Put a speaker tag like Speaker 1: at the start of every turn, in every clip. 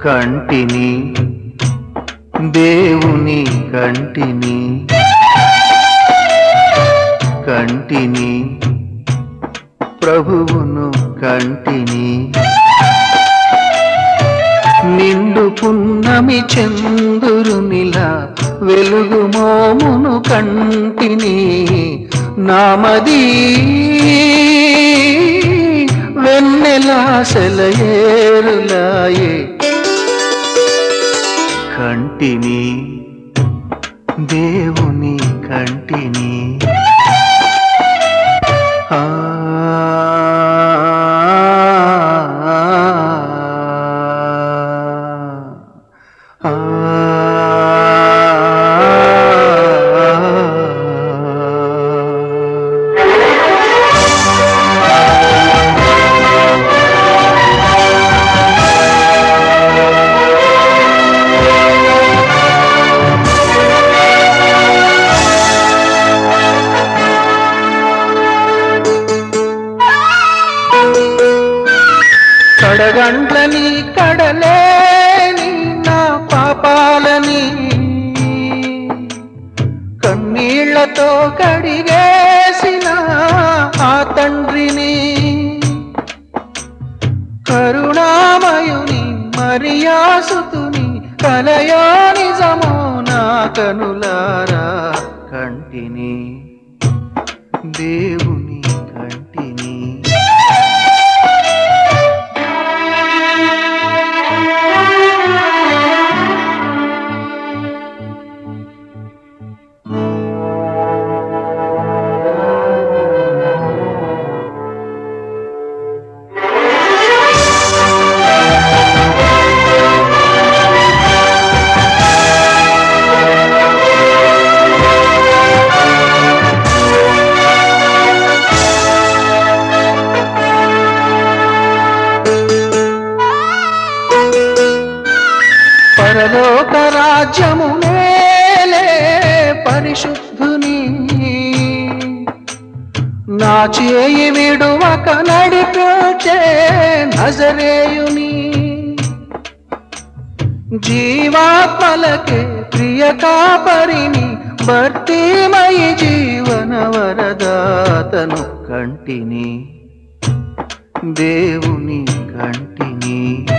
Speaker 1: కంటిని దేవుని కంటిని కంటిని ప్రభువును కంటిని నిండు పున్నమి చందురునిలా వెలుగు మోమును కంటిని నామది వెన్నెలా సెలయేరులాయే కంటిని దేవుని కంటిని ఆ ఆ కడగండ్లని కడలేని నా పాపాలని కన్నీళ్లతో కడిగేసిన ఆ తండ్రిని కరుణామయుని మరియాసుతుని కలయో నిజమో నా కనులారా కంటిని దేవుని కంటిని పరలోక రాజ్యము నేలే పరిశుద్ధుని నా చేయి విడువక నడిపించే నజరేయుని జీవాత్మలకే ప్రియ కాపరిని భర్తీమయి జీవన వరదాతను కంటిని దేవుని కంటిని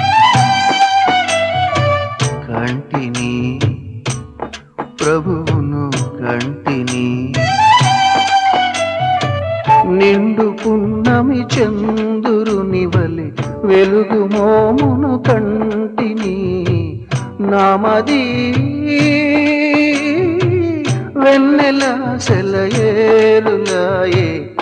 Speaker 1: కంటిని ప్రభువును కంటిని నిండు పున్నమి చందురుని వలె వెలుగు మోమును కంటిని నామది వెన్నెల సెలయేరులాయే